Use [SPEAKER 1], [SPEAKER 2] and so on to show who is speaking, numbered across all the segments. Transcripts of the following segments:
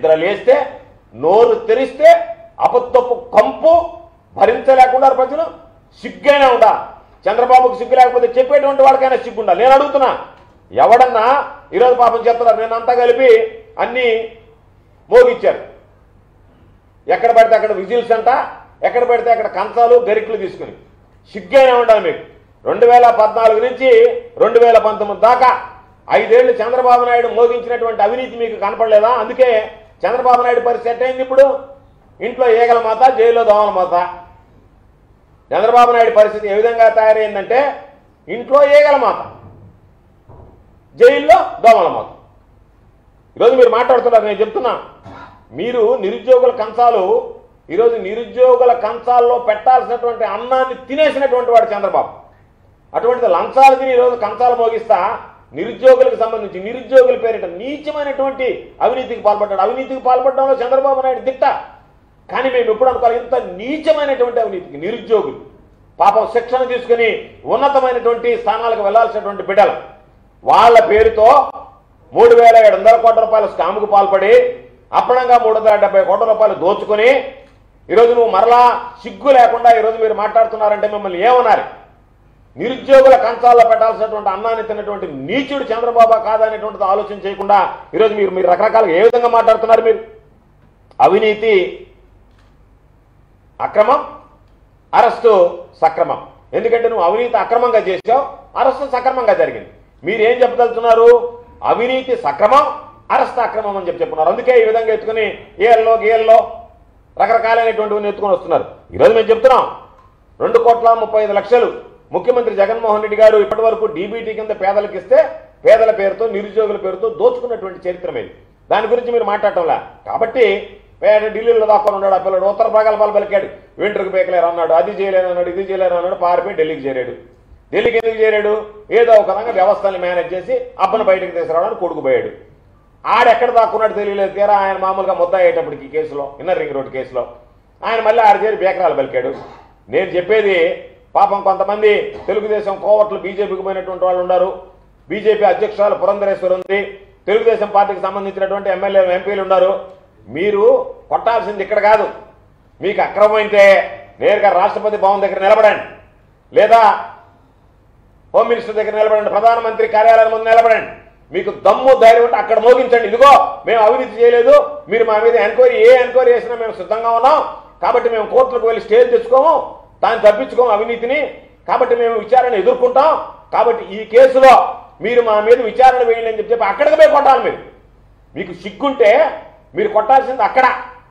[SPEAKER 1] నిద్ర లేస్తే నోరు తెరిస్తే అబద్ధపు కంపు భరించలేకుండా ప్రజలు సిగ్గైనా ఉండా చంద్రబాబుకు సిగ్గు లేకపోతే చెప్పేటువంటి వాడికైనా సిగ్గుండా నేను అడుగుతున్నా ఎవడన్నా ఈరోజు పాపం చెప్తున్నారు నేను అంతా కలిపి అన్నీ మోగిచ్చారు ఎక్కడ పడితే అక్కడ విజిల్స్ అంట ఎక్కడ పడితే అక్కడ కంచాలు గరికలు తీసుకుని సిగ్గైనా ఉండాలి మీకు రెండు వేల పద్నాలుగు నుంచి రెండు వేల పంతొమ్మిది దాకా ఐదేళ్లు చంద్రబాబు నాయుడు మోగించినటువంటి అవినీతి మీకు కనపడలేదా అందుకే చంద్రబాబు నాయుడు పరిస్థితి ఎట్టయింది ఇప్పుడు ఇంట్లో ఈగల మాత జైల్లో దోమల మాత చంద్రబాబు నాయుడు పరిస్థితి ఏ విధంగా తయారైందంటే ఇంట్లో ఈగల మాత జైల్లో దోమల మాత ఈరోజు మీరు మాట్లాడుతున్నారు నేను చెప్తున్నా మీరు నిరుద్యోగుల కంచాలు ఈరోజు నిరుద్యోగుల కంచాల్లో పెట్టాల్సినటువంటి అన్నాన్ని తినేసినటువంటి వాడు చంద్రబాబు అటువంటిది లంచాలు తిని ఈరోజు కంచాలు మోగిస్తా నిరుద్యోగులకు సంబంధించి నిరుద్యోగుల పేరిట నీచమైనటువంటి అవినీతికి పాల్పడ్డాడు అవినీతికి పాల్పడడంలో చంద్రబాబు నాయుడు దిట్ట కానీ మేము ఎప్పుడు అనుకోవాలి ఇంత నీచమైనటువంటి అవినీతికి నిరుద్యోగులు పాపం శిక్షణ తీసుకుని ఉన్నతమైనటువంటి స్థానాలకు వెళ్లాల్సినటువంటి బిడ్డలు వాళ్ళ పేరుతో మూడు వేల ఏడు వందల కోట్ల రూపాయల స్కామ్కు పాల్పడి అప్పనంగా మూడు వందల డెబ్బై కోట్ల రూపాయలు దోచుకుని ఈరోజు నువ్వు మరలా సిగ్గు లేకుండా ఈరోజు మీరు మాట్లాడుతున్నారంటే మిమ్మల్ని ఏమన్నారు నిరుద్యోగుల కంచాల్లో పెట్టాల్సినటువంటి అన్నాన్ని తిన్నటువంటి నీచుడు చంద్రబాబు కాదనేటువంటిది ఆలోచన చేయకుండా ఈరోజు మీరు మీరు రకరకాలుగా ఏ విధంగా మాట్లాడుతున్నారు మీరు అవినీతి అక్రమం అరెస్టు సక్రమం ఎందుకంటే నువ్వు అవినీతి అక్రమంగా చేసావు అరెస్టు సక్రమంగా జరిగింది మీరేం చెప్పదలుచున్నారు అవినీతి సక్రమం అరెస్ట్ అక్రమం అని చెప్పి చెప్పున్నారు అందుకే ఈ విధంగా ఎత్తుకుని ఏళ్ళలో గేళ్ళలో రకరకాలైనటువంటివన్నీ ఎత్తుకొని వస్తున్నారు ఈరోజు మేము చెప్తున్నాం రెండు కోట్ల ముప్పై ఐదు లక్షలు ముఖ్యమంత్రి జగన్మోహన్ రెడ్డి గారు ఇప్పటి వరకు డీబీటీ కింద పేదలకు ఇస్తే పేదల పేరుతో నిరుద్యోగుల పేరుతో దోచుకున్నటువంటి చరిత్ర మీద దాని గురించి మీరు మాట్లాడటంలా కాబట్టి పేద ఢిల్లీలో దాక్కొని ఉన్నాడు ఆ పిల్లడు ఉత్తర ప్రగల్భాలు పలికాడు వెంట్రుకు పేకలేరు అన్నాడు అది చేయలేను అన్నాడు ఇది చేయలేను అన్నాడు పారిపోయి ఢిల్లీకి చేరాడు ఢిల్లీకి ఎందుకు చేరాడు ఏదో ఒక రకంగా వ్యవస్థల్ని మేనేజ్ చేసి అబ్బను బయటకు తీసుకురావడానికి కొడుకుపోయాడు ఆడెక్కడ దాక్కున్నాడు తెలియలేదు తీరా ఆయన మామూలుగా ముద్ద అయ్యేటప్పటికి ఈ కేసులో ఇన్నర్ రింగ్ రోడ్ కేసులో ఆయన మళ్ళీ ఆడ చేరి బేకరాలు పలికాడు నేను చెప్పేది పాపం కొంతమంది తెలుగుదేశం కోవట్లు బీజేపీకి పోయినటువంటి వాళ్ళు ఉన్నారు బీజేపీ అధ్యక్షురాలు పురంధరేశ్వరి ఉంది తెలుగుదేశం పార్టీకి సంబంధించినటువంటి ఎమ్మెల్యేలు ఎంపీలు ఉన్నారు మీరు కొట్టాల్సింది ఇక్కడ కాదు మీకు అక్రమమైతే నేరుగా రాష్ట్రపతి భవన్ దగ్గర నిలబడండి లేదా హోమ్ మినిస్టర్ దగ్గర నిలబడండి ప్రధానమంత్రి కార్యాలయం ముందు నిలబడండి మీకు దమ్ము ధైర్యం ఉంటే అక్కడ మోగించండి ఇదిగో మేము అవినీతి చేయలేదు మీరు మా మీద ఎంక్వైరీ ఏ ఎంక్వైరీ చేసినా మేము సిద్ధంగా ఉన్నాం కాబట్టి మేము కోర్టులకు వెళ్ళి స్టేజ్ తెచ్చుకోము దాన్ని తప్పించుకోము అవినీతిని కాబట్టి మేము విచారణ ఎదుర్కొంటాం కాబట్టి ఈ కేసులో మీరు మా మీద విచారణ వేయండి అని చెప్పి చెప్పి అక్కడికి పోయి కొట్టాలి మీరు మీకు సిగ్గుంటే మీరు కొట్టాల్సింది అక్కడ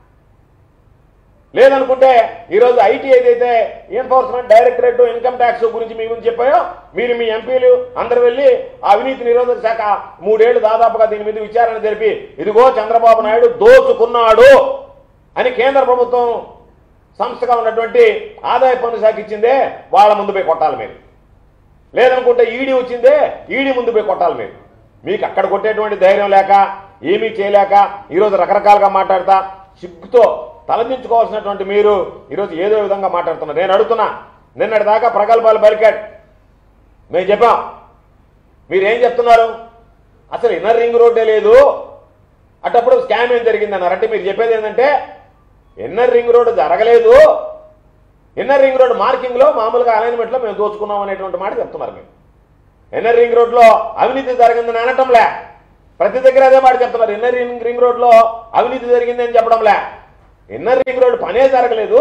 [SPEAKER 1] లేదనుకుంటే ఈరోజు ఐటీ ఏదైతే ఎన్ఫోర్స్మెంట్ డైరెక్టరేట్ ఇన్కమ్ ట్యాక్స్ గురించి మీ గురించి చెప్పాయో మీరు మీ ఎంపీలు అందరు వెళ్ళి ఆ అవినీతి నిరోధక శాఖ మూడేళ్లు దాదాపుగా దీని మీద విచారణ జరిపి ఇదిగో చంద్రబాబు నాయుడు దోచుకున్నాడు అని కేంద్ర ప్రభుత్వం సంస్థగా ఉన్నటువంటి ఆదాయ పన్ను శాఖ ఇచ్చిందే వాళ్ళ ముందు పోయి కొట్టాలి మీరు లేదనుకుంటే ఈడీ వచ్చిందే ఈడీ ముందు పోయి కొట్టాలి మీరు మీకు అక్కడ కొట్టేటువంటి ధైర్యం లేక ఏమీ చేయలేక ఈరోజు రకరకాలుగా మాట్లాడతా సిగ్గుతో తలదించుకోవాల్సినటువంటి మీరు ఈరోజు ఏదో విధంగా మాట్లాడుతున్నారు నేను అడుగుతున్నా నిన్నటి దాకా ప్రగల్భాలు బలికాడు మేము చెప్పాం మీరేం చెప్తున్నారు అసలు ఇన్నర్ రింగ్ రోడ్డే లేదు అటప్పుడు స్కామ్ ఏం జరిగింది అన్నారు అంటే మీరు చెప్పేది ఏంటంటే ఇన్నర్ రింగ్ రోడ్డు జరగలేదు ఇన్నర్ రింగ్ రోడ్ మార్కింగ్ లో మామూలుగా అలైన్మెంట్ లో మేము దోచుకున్నాం అనేటువంటి మాట చెప్తున్నారు మీరు ఇన్నర్ రింగ్ రోడ్ లో అవినీతి జరిగిందని అనటంలే ప్రతి దగ్గర అదే మాట చెప్తున్నారు ఇన్నర్ రింగ్ రింగ్ రోడ్ లో అవినీతి జరిగింది అని చెప్పడంలే ఇన్నర్ రింగ్ రోడ్ పనే జరగలేదు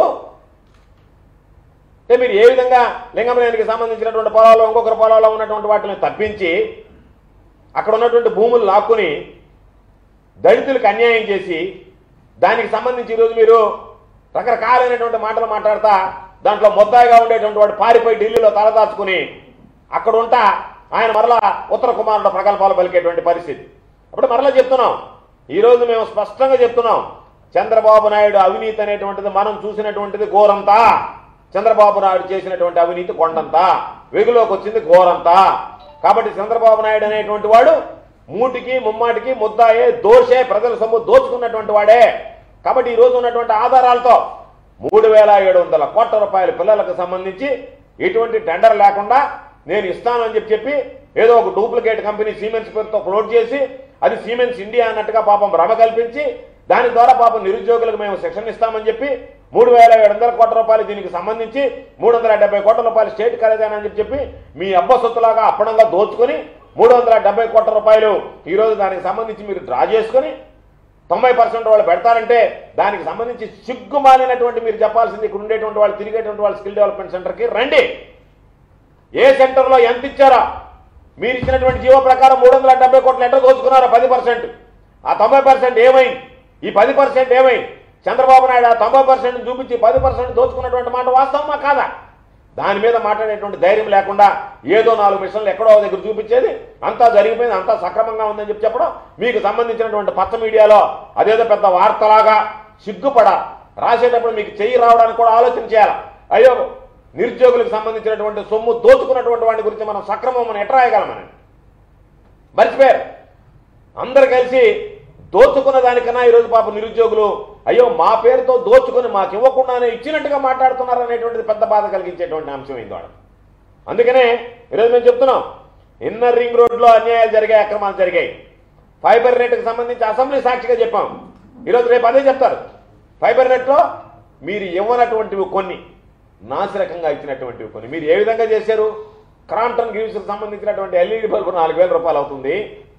[SPEAKER 1] అంటే మీరు ఏ విధంగా లింగంనేనికి సంబంధించినటువంటి పొలాల్లో ఇంకొకరి పొలాల్లో ఉన్నటువంటి వాటిని తప్పించి అక్కడ ఉన్నటువంటి భూములు లాక్కుని దళితులకు అన్యాయం చేసి దానికి సంబంధించి ఈరోజు మీరు రకరకాలైనటువంటి మాటలు మాట్లాడతా దాంట్లో మొత్తాయిగా ఉండేటువంటి వాడు పారిపోయి ఢిల్లీలో తలదాచుకుని అక్కడ ఉంటా ఆయన మరలా ఉత్తర కుమారుడు ప్రకల్పాలు పలికేటువంటి పరిస్థితి అప్పుడు మరలా చెప్తున్నాం ఈరోజు మేము స్పష్టంగా చెప్తున్నాం చంద్రబాబు నాయుడు అవినీతి అనేటువంటిది మనం చూసినటువంటిది ఘోరంతా చంద్రబాబు నాయుడు చేసినటువంటి అవినీతి కొండంతా వెగులోకి వచ్చింది ఘోరంతా కాబట్టి చంద్రబాబు నాయుడు అనేటువంటి వాడు మూటికి ముమ్మాటికి ముద్దాయే దోషే ప్రజల సొమ్ము దోచుకున్నటువంటి వాడే కాబట్టి ఈ రోజు ఉన్నటువంటి ఆధారాలతో మూడు వేల ఏడు వందల కోట్ల రూపాయల పిల్లలకు సంబంధించి ఎటువంటి టెండర్ లేకుండా నేను ఇస్తానని చెప్పి చెప్పి ఏదో ఒక డూప్లికేట్ కంపెనీ సీమెన్స్ పేరుతో క్లోజ్ చేసి అది సీమెన్స్ ఇండియా అన్నట్టుగా పాపం భ్రమ కల్పించి దాని ద్వారా పాపం నిరుద్యోగులకు మేము శిక్షణ ఇస్తామని చెప్పి మూడు వేల ఏడు వందల కోట్ల రూపాయలు దీనికి సంబంధించి మూడు వందల డెబ్బై కోట్ల రూపాయలు స్టేట్ ఖరీదానా అని చెప్పి చెప్పి మీ అబ్బ సొత్తులాగా అప్పనంగా దోచుకొని మూడు వందల డెబ్బై కోట్ల రూపాయలు ఈరోజు దానికి సంబంధించి మీరు డ్రా చేసుకొని తొంభై పర్సెంట్ వాళ్ళు పెడతారంటే దానికి సంబంధించి సిగ్గుమాలినటువంటి మీరు చెప్పాల్సింది ఇక్కడ ఉండేటువంటి వాళ్ళు తిరిగేటువంటి వాళ్ళు స్కిల్ డెవలప్మెంట్ సెంటర్కి రండి ఏ సెంటర్లో ఎంత ఇచ్చారా మీరు ఇచ్చినటువంటి జీవో ప్రకారం మూడు వందల డెబ్బై కోట్లు ఎంత దోచుకున్నారో పది పర్సెంట్ ఆ తొంభై పర్సెంట్ ఏమైంది ఈ పది పర్సెంట్ ఏమైంది చంద్రబాబు నాయుడు ఆ తొంభై పర్సెంట్ చూపించి పది పర్సెంట్ దోచుకున్నటువంటి మాట వాస్తవమా కాదా దాని మీద మాట్లాడేటువంటి ధైర్యం లేకుండా ఏదో నాలుగు మిషన్లు ఎక్కడో ఒక దగ్గర చూపించేది అంతా జరిగిపోయింది అంతా సక్రమంగా ఉందని చెప్పి చెప్పడం మీకు సంబంధించినటువంటి పచ్చ మీడియాలో అదేదో పెద్ద వార్తలాగా సిగ్గుపడ రాసేటప్పుడు మీకు చెయ్యి రావడానికి కూడా ఆలోచన చేయాలి అయ్యో నిరుద్యోగులకు సంబంధించినటువంటి సొమ్ము దోచుకున్నటువంటి వాడి గురించి మనం సక్రమం మనం ఎట్లా రాయగలమని మర్చిపోయారు అందరు కలిసి దోచుకున్న దానికన్నా ఈరోజు పాపం నిరుద్యోగులు అయ్యో మా పేరుతో దోచుకొని మాకు ఇవ్వకుండానే ఇచ్చినట్టుగా మాట్లాడుతున్నారు అనేటువంటిది పెద్ద బాధ కలిగించేటువంటి అంశం అయింది వాడు అందుకనే ఈరోజు మేము చెప్తున్నాం ఇన్నర్ రింగ్ రోడ్లో అన్యాయాలు జరిగాయి అక్రమాలు జరిగాయి ఫైబర్ నెట్కి సంబంధించి అసెంబ్లీ సాక్షిగా చెప్పాం ఈరోజు రేపు అదే చెప్తారు ఫైబర్ నెట్లో మీరు ఇవ్వనటువంటివి కొన్ని నాసిరకంగా ఇచ్చినటువంటివి కొన్ని మీరు ఏ విధంగా చేశారు క్రాంటన్ గివ్స్కి సంబంధించినటువంటి ఎల్ఈడి బల్బు నాలుగు వేల రూపాయలు అవుతుంది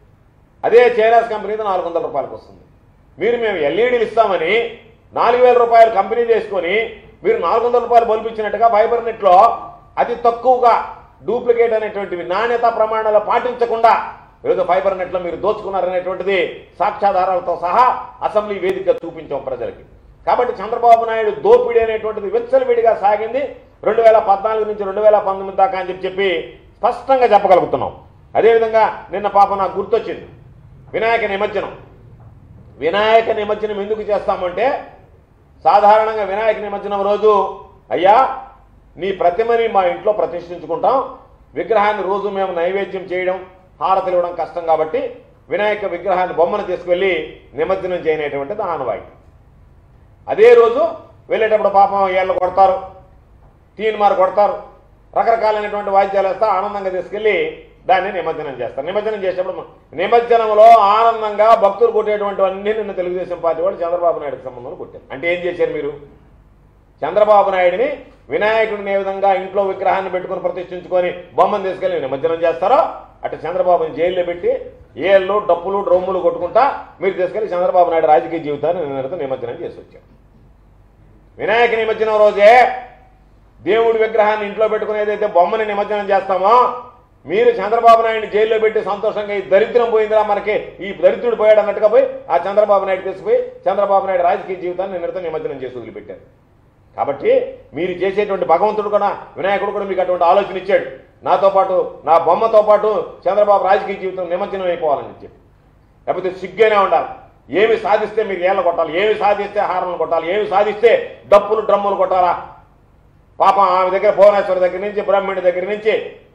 [SPEAKER 1] అదే చైరాస్ కంపెనీతో నాలుగు వందల రూపాయలకు వస్తుంది మీరు మేము ఎల్ఈడీలు ఇస్తామని నాలుగు వేల రూపాయలు కంపెనీ చేసుకొని మీరు నాలుగు వందల రూపాయలు బల్బు ఇచ్చినట్టుగా ఫైబర్ నెట్లో అతి తక్కువగా డూప్లికేట్ అనేటువంటివి నాణ్యత ప్రమాణాలు పాటించకుండా ఏదో ఫైబర్ నెట్లో మీరు దోచుకున్నారనేటువంటిది సాక్ష్యాధారాలతో సహా అసెంబ్లీ వేదికగా చూపించాం ప్రజలకి కాబట్టి చంద్రబాబు నాయుడు దోపిడీ అనేటువంటిది విచ్చలవిడిగా సాగింది రెండు వేల పద్నాలుగు నుంచి రెండు వేల పంతొమ్మిది దాకా అని చెప్పి చెప్పి స్పష్టంగా చెప్పగలుగుతున్నాం అదేవిధంగా నిన్న పాప నాకు గుర్తొచ్చింది వినాయక నిమజ్జనం వినాయక నిమజ్జనం ఎందుకు చేస్తామంటే సాధారణంగా వినాయక నిమజ్జనం రోజు అయ్యా నీ ప్రతిమని మా ఇంట్లో ప్రతిష్ఠించుకుంటాం విగ్రహాన్ని రోజు మేము నైవేద్యం చేయడం హారతులు ఇవ్వడం కష్టం కాబట్టి వినాయక విగ్రహాన్ని బొమ్మను తీసుకువెళ్ళి నిమజ్జనం చేయనేటువంటిది ఆనవాయితీ అదే రోజు వెళ్ళేటప్పుడు పాపం ఏళ్ళు కొడతారు తీన్మార్ కొడతారు రకరకాలైనటువంటి వాయిద్యాలు వేస్తా ఆనందంగా తీసుకెళ్లి దాన్ని నిమజ్జనం చేస్తారు నిమజ్జనం చేసేటప్పుడు నిమజ్జనంలో ఆనందంగా భక్తులు కొట్టేటువంటి అన్ని నిన్న తెలుగుదేశం పార్టీ వాళ్ళు చంద్రబాబు నాయుడుకి సంబంధంలో కొట్టారు అంటే ఏం చేశారు మీరు చంద్రబాబు నాయుడిని వినాయకుడిని ఏ విధంగా ఇంట్లో విగ్రహాన్ని పెట్టుకుని ప్రతిష్ఠించుకొని బొమ్మను తీసుకెళ్లి నిమజ్జనం చేస్తారో అటు చంద్రబాబుని జైల్లో పెట్టి ఏళ్ళు డప్పులు డ్రమ్ములు కొట్టుకుంటా మీరు తీసుకెళ్లి చంద్రబాబు నాయుడు రాజకీయ జీవితాన్ని నిన్నటితో నిమజ్జనం చేసి వచ్చారు వినాయక నిమజ్జనం రోజే దేవుడి విగ్రహాన్ని ఇంట్లో పెట్టుకుని ఏదైతే బొమ్మని నిమజ్జనం చేస్తామో మీరు చంద్రబాబు నాయుడిని జైల్లో పెట్టి సంతోషంగా ఈ దరిద్రం పోయిందిరా మనకి ఈ దరిద్రుడు పోయాడు అన్నట్టుగా పోయి ఆ చంద్రబాబు నాయుడు తీసుకుపోయి చంద్రబాబు నాయుడు రాజకీయ జీవితాన్ని నిన్నటితో నిమజ్జనం చేసి వదిలిపెట్టారు కాబట్టి మీరు చేసేటువంటి భగవంతుడు కూడా వినాయకుడు కూడా మీకు అటువంటి ఆలోచన ఇచ్చాడు నాతో పాటు నా బొమ్మతో పాటు చంద్రబాబు రాజకీయ జీవితం నిమజ్జనం అయిపోవాలని చెప్పి లేకపోతే సిగ్గైనా ఉండాలి ఏమి సాధిస్తే మీరు ఏళ్ళ కొట్టాలి ఏమి సాధిస్తే హారణలు కొట్టాలి ఏమి సాధిస్తే డప్పులు డ్రమ్ములు కొట్టాలా పాపం ఆమె దగ్గర భువనేశ్వరి దగ్గర నుంచి బ్రహ్మణి దగ్గర నుంచి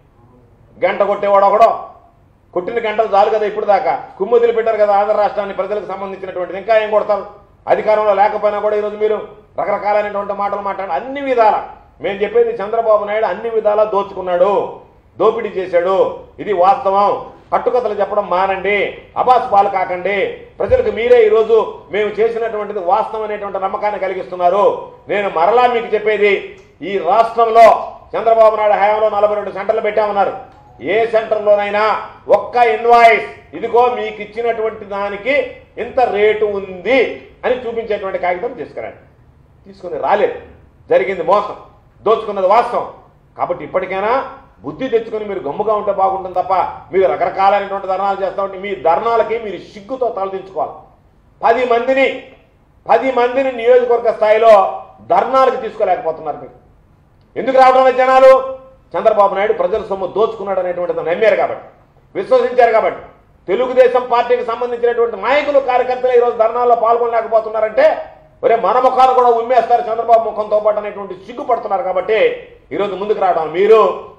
[SPEAKER 1] గంట కొట్టేవాడు ఒకడో కొట్టిన గంటలు చాలు కదా ఇప్పుడు దాకా కుమ్ముదిలు పెట్టారు కదా ఆంధ్ర రాష్ట్రాన్ని ప్రజలకు సంబంధించినటువంటిది ఇంకా ఏం కొడతారు అధికారంలో లేకపోయినా కూడా ఈరోజు మీరు రకరకాలైనటువంటి మాటలు మాట్లాడి అన్ని విధాల మేము చెప్పేది చంద్రబాబు నాయుడు అన్ని విధాలా దోచుకున్నాడు దోపిడీ చేశాడు ఇది వాస్తవం కట్టుకథలు చెప్పడం మానండి అబాస్ పాలు కాకండి ప్రజలకు మీరే ఈరోజు మేము చేసినటువంటిది వాస్తవం అనేటువంటి నమ్మకాన్ని కలిగిస్తున్నారు నేను మరలా మీకు చెప్పేది ఈ రాష్ట్రంలో చంద్రబాబు నాయుడు హయాంలో నలభై రెండు సెంటర్లు పెట్టామన్నారు ఏ సెంటర్లోనైనా ఒక్క ఇన్వాయిస్ ఇదిగో మీకు ఇచ్చినటువంటి దానికి ఇంత రేటు ఉంది అని చూపించేటువంటి కాగితం తీసుకురండి తీసుకుని రాలేదు జరిగింది మోసం దోచుకున్నది వాస్తవం కాబట్టి ఇప్పటికైనా బుద్ధి తెచ్చుకొని మీరు గమ్ముగా ఉంటే బాగుంటుంది తప్ప మీరు రకరకాలైనటువంటి ధర్నాలు చేస్తా ఉంటే మీ ధర్నాలకి మీరు సిగ్గుతో తలదించుకోవాలి పది మందిని పది మందిని నియోజకవర్గ స్థాయిలో ధర్నాలకు తీసుకోలేకపోతున్నారు మీరు ఎందుకు రావడం లేదు జనాలు చంద్రబాబు నాయుడు ప్రజల సొమ్ము దోచుకున్నాడు అనేటువంటిది నమ్మారు కాబట్టి విశ్వసించారు కాబట్టి తెలుగుదేశం పార్టీకి సంబంధించినటువంటి నాయకులు కార్యకర్తలు ఈరోజు ధర్నాల్లో పాల్గొనలేకపోతున్నారంటే ఒరే మన ముఖాలు కూడా ఉమ్మేస్తారు చంద్రబాబు ముఖంతో పాటు అనేటువంటి సిగ్గుపడుతున్నారు కాబట్టి ఈరోజు ముందుకు రావడం మీరు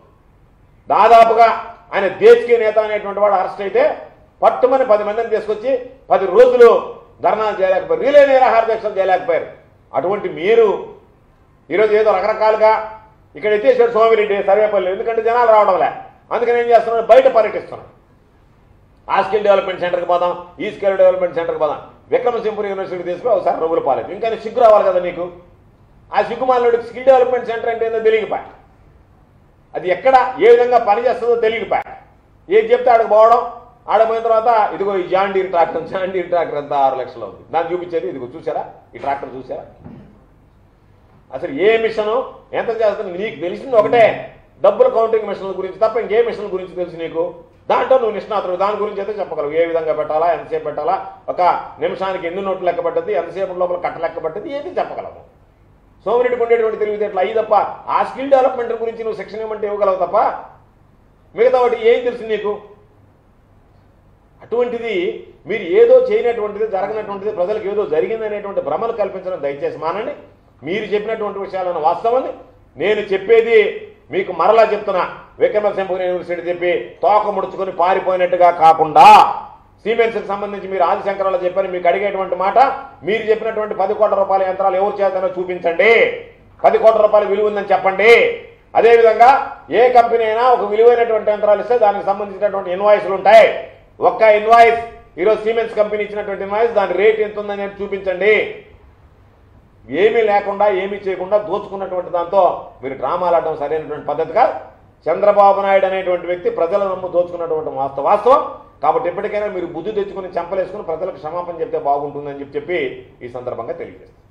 [SPEAKER 1] దాదాపుగా ఆయన దేశీయ నేత అనేటువంటి వాడు అరెస్ట్ అయితే పట్టుమని పది మందిని తీసుకొచ్చి పది రోజులు ధర్నాలు చేయలేకపోయారు రీలే నిరాహార దీక్షలు చేయలేకపోయారు అటువంటి మీరు ఈరోజు ఏదో రకరకాలుగా ఇక్కడ ఎత్తేసాడు సోమిరెడ్డి సర్వేపల్లి ఎందుకంటే జనాలు రావడంలే అందుకని ఏం చేస్తున్నాడు బయట పర్యటిస్తున్నాడు ఆ స్కిల్ డెవలప్మెంట్ సెంటర్కి పోదాం ఈ స్కిల్ డెవలప్మెంట్ సెంటర్కి పోదాం విక్రమసింపురి యూనివర్సిటీ తీసుకుని ఒకసారి రఘుల పాలేదు ఇంకా నీకు సిగ్గు రావాలి కదా నీకు ఆ సిగ్గుమాలనుడికి స్కిల్ డెవలప్మెంట్ సెంటర్ అంటే ఏందో తెలియకపోయా అది ఎక్కడ ఏ విధంగా పనిచేస్తుందో తెలియకపోయా ఏది చెప్తే ఆడకు పోవడం ఆడ పోయిన తర్వాత ఇదిగో ఈ జాండీర్ ట్రాక్టర్ జాండీర్ ట్రాక్టర్ అంతా ఆరు లక్షలు ఉంది దాన్ని చూపించేది ఇదిగో చూసారా ఈ ట్రాక్టర్ చూసారా అసలు ఏ మిషన్ ఎంత చేస్తుంది నీకు తెలిసింది ఒకటే డబ్బుల కౌంటింగ్ మిషన్ల గురించి తప్ప ఇంకే మిషన్ల గురించి తెలుసు నీకు దాంట్లో నువ్వు నిష్ణాతుడు దాని గురించి అయితే చెప్పగలవు ఏ విధంగా పెట్టాలా ఎంతసేపు పెట్టాలా ఒక నిమిషానికి ఎన్ని నోట్లు లెక్క పడ్డది ఎంతసేపు లోపల కట్ట లెక్క పడ్డది ఏది చెప్పగలవు సోమిరెడ్డికి ఉండేటువంటి తెలివితేటలు అయ్యి తప్ప ఆ స్కిల్ డెవలప్మెంట్ గురించి నువ్వు శిక్షణ ఇవ్వమంటే ఇవ్వగలవు తప్ప మిగతా వాటి ఏం తెలుసు నీకు అటువంటిది మీరు ఏదో చేయనటువంటిది జరగనటువంటిది ప్రజలకు ఏదో జరిగింది అనేటువంటి భ్రమలు కల్పించడం దయచేసి మానండి మీరు చెప్పినటువంటి విషయాలను వాస్తవాన్ని నేను చెప్పేది మీకు మరలా చెప్తున్నా విక్రమసింహపురి యూనివర్సిటీ చెప్పి తోక ముడుచుకొని పారిపోయినట్టుగా కాకుండా సిమెంట్స్కి సంబంధించి మీరు ఆదిశంకరాలు చెప్పని మీకు అడిగేటువంటి మాట మీరు చెప్పినటువంటి పది కోట్ల రూపాయల యంత్రాలు ఎవరు చేతనో చూపించండి పది కోట్ల రూపాయల విలువ ఉందని చెప్పండి అదేవిధంగా ఏ కంపెనీ అయినా ఒక విలువైనటువంటి యంత్రాలు ఇస్తే దానికి సంబంధించినటువంటి ఇన్వాయిస్లు ఉంటాయి ఒక్క ఇన్వాయిస్ ఈరోజు సిమెంట్స్ కంపెనీ ఇచ్చినటువంటి ఇన్వాయిస్ దాని రేట్ ఎంత ఉందని చూపించండి ఏమీ లేకుండా ఏమీ చేయకుండా దోచుకున్నటువంటి దాంతో మీరు డ్రామాలు ఆడడం సరైనటువంటి పద్ధతి కాదు చంద్రబాబు నాయుడు అనేటువంటి వ్యక్తి ప్రజల నమ్ము దోచుకున్నటువంటి వాస్తవ వాస్తవం కాబట్టి ఎప్పటికైనా మీరు బుద్ధి తెచ్చుకుని చెంపలేసుకుని ప్రజలకు క్షమాపణ చెప్తే బాగుంటుందని చెప్పి చెప్పి ఈ సందర్భంగా తెలియజేస్తాను